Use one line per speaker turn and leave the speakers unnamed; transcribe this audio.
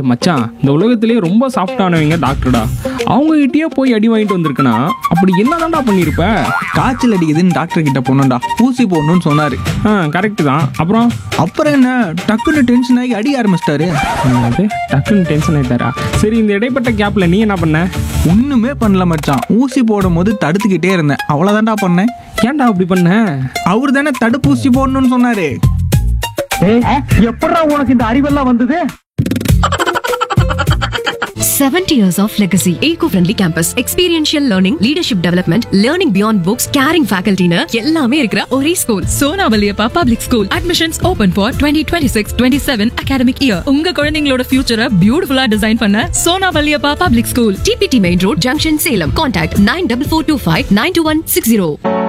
மச்சான் இந்த உலகத்திலேயே ரொம்ப சாஃப்டானவங்க டாக்டர்டா அவங்க கிட்டயே போய் அடி வாங்கிட்டு வந்திருக்கனா அப்படி என்னதான்டா பண்ணியிருப்ப
காய்ச்சல் அடிக்குதுன்னு டாக்டர் கிட்ட போனோம்டா ஊசி போடணும்னு சொன்னாரு
ஆ கரெக்டு தான் அப்புறம்
அப்புறம் என்ன டக்குன்னு டென்ஷன் ஆகி அடிக்க ஆரம்பிச்சிட்டாரு
என்னது டக்குன்னு டென்ஷன் ஆயிட்டாரா சரி இந்த இடைப்பட்ட கேப்ல நீ என்ன பண்ண
ஒண்ணுமே பண்ணல மச்சான் ஊசி போடும் போது தடுத்துக்கிட்டே இருந்தேன் அவ்வளவுதான்டா பண்ணேன்
ஏன்டா அப்படி பண்ண
அவர் தானே தடுப்பூசி போடணும்னு சொன்னாரு
எப்படா உனக்கு இந்த அறிவெல்லாம் வந்தது
70 years of legacy. Eco-friendly campus. Experiential learning, leadership development, learning beyond books, caring faculty னு எல்லாமே இருக்கிற ஒரே school
Sona Valliappa public school admissions open for twenty twenty six twenty seven academic year உங்க குழந்தைங்களோட ஃபியூச்சரை பியூட்டிஃபுல்லா டிசைன் பண்ண Sona Valliappa public school
DPT main road junction Salem contact nine double four two five nine two one six zero